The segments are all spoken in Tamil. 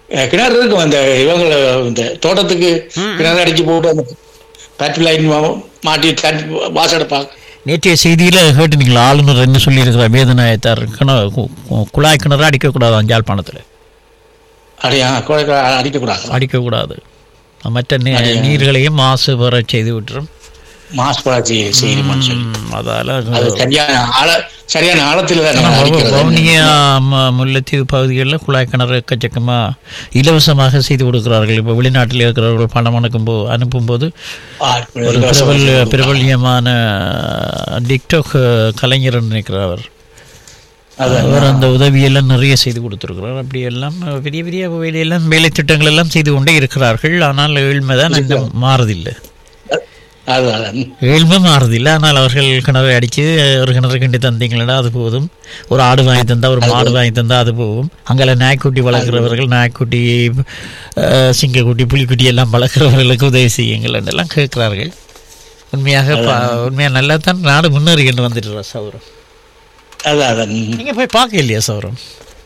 அஹ், கிணறு இருக்கும் அந்த இவங்க இந்த தோட்டத்துக்கு கிணறு அடிச்சு போட்டு அந்த பைப் லைன் மாட்டி தண்ணி வாசடைப்பாங்க நேற்றைய செய்தியில் கேட்டுனீங்களா ஆளுநர் என்ன சொல்லியிருக்கிறார் வேதநாயத்தார் கிணறு கு- கு- குழாய் கிணறு அடிக்கக்கூடாது யாழ்ப்பாணத்தில் அடியா குழந்தை அடிக்கக்கூடாது அடிக்கக்கூடாது மற்ற நீ- நீர்களையும் மாசு பெற செய்து விட்டுரும் மாசுபடாச்சி செய்யணும்னு சொல்லி ம், அதால அது சரியான ஆழ சரியான ஆழத்தில் தான் நம்ம அடிக்கிறது வவுனியா ம- முல்லைத்தீவு பகுதிகளில் குழாய் கிணறு எக்கச்சக்கமா இலவசமாக செய்து கொடுக்கிறார்கள் இப்போ வெளிநாட்டில் இருக்கிறவர்கள் பணம் அனுப்பும்போ அனுப்பும்போது ஆ, ஒரு பிரபல பிரபல்யமான டிக்டாக் கலைஞர் நினைக்கிறார் அவர் அதான். அவர் அந்த உதவியெல்லாம் நிறைய செய்து கொடுத்துருக்கிறார் அப்படி எல்லாம் பெரிய பெரிய வேலையெல்லாம் வேலை திட்டங்கள் எல்லாம் செய்து கொண்டே இருக்கிறார்கள் ஆனால் ஏழ்மை தான் இன்னும் மாறதில்லை அது அதான். ஏழ்மை மாறதில்லை ஆனால் அவர்கள் கிணறு அடித்து ஒரு கிணறு கிண்டி தந்தீங்களா அது போதும் ஒரு ஆடு வாங்கி தந்தா ஒரு மாடு வாங்கி தந்தா அது போகும் அங்கே நாய்க்குட்டி வளர்க்குறவர்கள் நாய்க்குட்டி அஹ், சிங்கக்குட்டி புலிக்குட்டி எல்லாம் வளர்க்குறவர்களுக்கு உதவி செய்யுங்கள் என்றெல்லாம் கேட்கிறார்கள் உண்மையாக பா- உண்மையாக நல்லா தான் நாடு முன்னேறிக்கிட்டு வந்துட்டு சௌரம் அதான் அதான் நீங்கள் போய் பார்க்க இல்லையா சௌரம்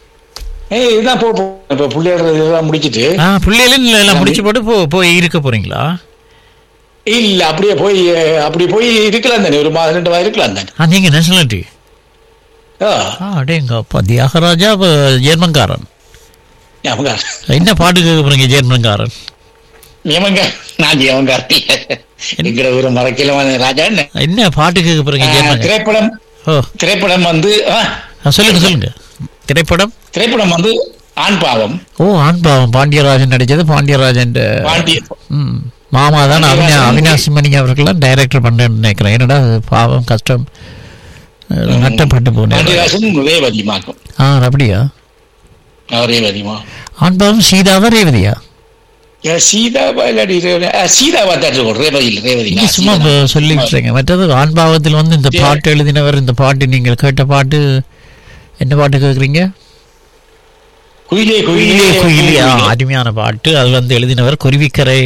ஏய் இதுதான் போ போ. இப்ப பிள்ளையார் இதெல்லாம் முடிச்சிட்டு ஆ பிள்ளைகளும் எல்லாம் முடிச்சு போட்டு போ போய் இருக்க போறீங்களா இல்ல அப்படியே போய் அஹ், அப்படி போய் இருக்கலாம் தானே ஒரு மாதம் ரெண்டு மாதம் இருக்கலாம் தானே ஆ நீங்கள் நேஷனாலிட்டி ஆ, ஆ அடேங்க அப்பா தியாகராஜா அப்ப ஜெர்மன்காரன் ஞாபகம் என்ன பாட்டு கேட்க போறீங்க ஜெர்மன்காரன் நியமங்க நான் நியமங்க எங்கிற ஒரு மறக்கலமான ராஜா என்ன என்ன பாட்டு கேட்க போறீங்க ஆ, ஜெர்மன் திரைப்படம் ஓ திரைப்படம் வந்து ஆ, ஆ, சொல்லுங்க சொல்லுங்க திரைப்படம் திரைப்படம் வந்து ஆண் பாவம் ஓ ஆண் பாவம் பாண்டியராஜன் நடிச்சது பாண்டியராஜன் பாண்டிய ம் மாமா தான் அவினா அவினாசி மணி அவர்கள்லாம் டைரக்டர் பண்ணேன்னு நினைக்கிறேன் என்னடா அது பாவம் கஷ்டம் அஹ், நட்டப்பட்டு போனேன் பாண்டியராசன் ரேவதிமாக்கும் ஆ அப்படியா ரேவதிமா ஆண் பாவம் சீதாவா ரேவதியா சீதாவா இல்லாடி ரேவதி- ஆ, சீதாவா தான் இருக்கும் ரேவதி இல்லை ரேவதி நீங்க சும்மா இப்ப சொல்லிட்டு மற்றது ஆண் பாவத்தில் வந்து இந்த பாட்டு எழுதினவர் இந்த பாட்டு நீங்கள் கேட்ட பாட்டு என்ன பாட்டு கேட்குறீங்க குயிலே குயிலே குயிலே ஆ, அருமையான பாட்டு அது வந்து எழுதினவர் குருவிக்கரை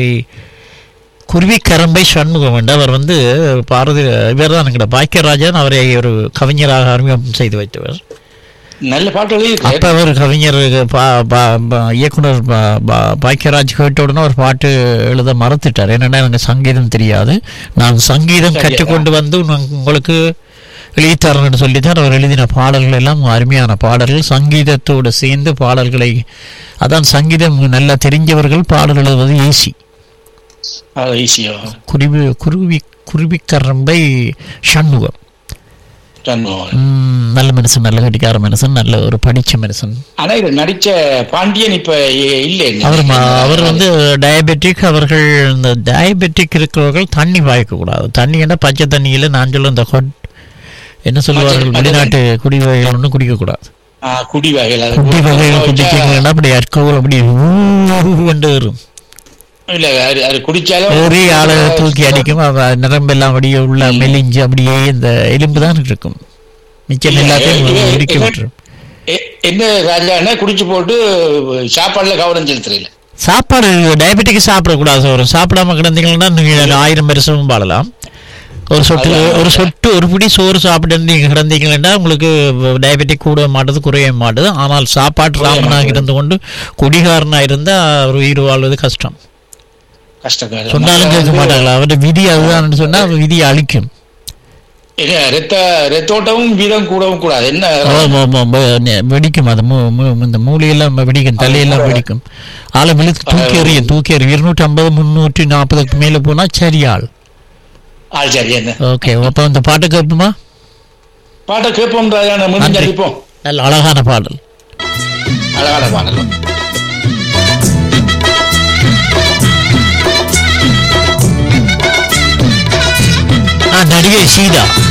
குருவிக்கரம்பை சண்முகம் என்று அவர் வந்து பாரதி இவர் தான் எங்கட பாக்கியராஜன் அவரை ஒரு கவிஞராக அறிமுகம் செய்து வைத்தவர் நல்ல பாட்டு எழுதி அப்ப அவர் கவிஞர் பா- பா- பா- இயக்குனர் பா- பா- பாக்கியராஜ் கேட்ட உடனே ஒரு பாட்டு எழுத மறந்துட்டார் என்னன்னா எனக்கு சங்கீதம் தெரியாது நான் சங்கீதம் சரியா. கற்றுக்கொண்டு வந்து உங்க- உங்களுக்கு எழுதித்தரேன்னு சொல்லித்தான் அவர் எழுதின பாடல்கள் எல்லாம் அருமையான பாடல்கள் சங்கீதத்தோடு சேர்ந்து பாடல்களை அதான் சங்கீதம் நல்லா தெரிஞ்சவர்கள் பாடல் எழுதுவது ஈஸி அது ஈஸியோ குருவி குருவி குருவிக்கரம்பை சண்முகம் சண்முகம். ம், நல்ல மனுஷன் நல்ல கட்டிக்கார மனுஷன் நல்ல ஒரு படிச்ச மனுஷன் ஆனா இது நடிச்ச பாண்டியன் இப்ப இ- இல்லை அவர் ம- அவர் வந்து டயபெட்டிக் அவர்கள் இந்த டயபெட்டிக் இருக்கிறவர்கள் தண்ணி பாய்க்க கூடாது தண்ணி என்ன பச்சை தண்ணியில நான் சொல்ல இந்த ஹொட் என்ன சொல்லுவார்கள் பச்சை- வெளிநாட்டு குடி வகைகள் ஒன்றும் குடிக்க கூடாது ஆ, குடி வகைகள் அது குடி வகைகள் வச்சா- குடிச்சிங்கன்னா அப்படி அற்கோல் அப்படி கொண்டு வரும் இல்ல அது அது குடிச்சாலும் ஒரே ஆளை தூக்கி அடிக்கும் அவ நரம்பெல்லாம் அப்படியே உள்ள மெலிஞ்சு அப்படியே இந்த எலும்பு தான் இருக்கும் மிச்சம் இல்ல, எல்லாத்தையும் இது- இடிக்க இது- விட்டுரும் எ- என்ன ராஜா குடிச்சு போட்டு சாப்பாடுல கவனம் செலுத்துறீங்க சாப்பாடு டயபெட்டிக் சாப்பிடக்கூடாது ஒரு சாப்பிடாம கிடந்தீங்கன்னா நீங்க ஆயிரம் வருஷமும் வாழலாம் ஒரு சொட்டு அதான். ஒரு சொட்டு ஒரு பிடி சோறு சாப்பிட்டு நீங்க கிடந்தீங்கன்னா உங்களுக்கு டயபெட்டிக் கூட மாட்டுது குறைய மாட்டுது ஆனால் சாப்பாட்டு குறைய ராமனாக மாட்டுது. இருந்து கொண்டு குடிகாரனா இருந்தா ஒரு உயிர் வாழ்வது கஷ்டம் கஷ்டக்காரம் சொன்னாலும் கேட்க மாட்டாங்களா அவருடைய விதி அதுதான் சொன்னா அவர் விதியை அழிக்கும் இல்ல ரத்த ரத்தோட்டமும் வீதம் கூடவும் கூடாது என்ன ஆமா, ஆமா, ஆமா. நெ- வெடிக்கும் அது மூ- மூ- இந்த மூளையெல்லாம் வெடிக்கும் தலையெல்லாம் வெடிக்கும் ஆளை விழுத்து தூக்கி எறியும் தூக்கி எறியும் இருநூற்றி ஐம்பது முந்நூற்றி நாற்பதுக்கு மேலே போனா சரியாள் ஆள் சரி என்ன ஓகே அப்போ இந்த பாட்டு கேட்போமா பாட்டை கேட்போம் ராஜா நம்ம நன்றி. அடிப்போம் நல்ல அழகான பாடல் அழகான பாடல் ஆ நடிகை சீதா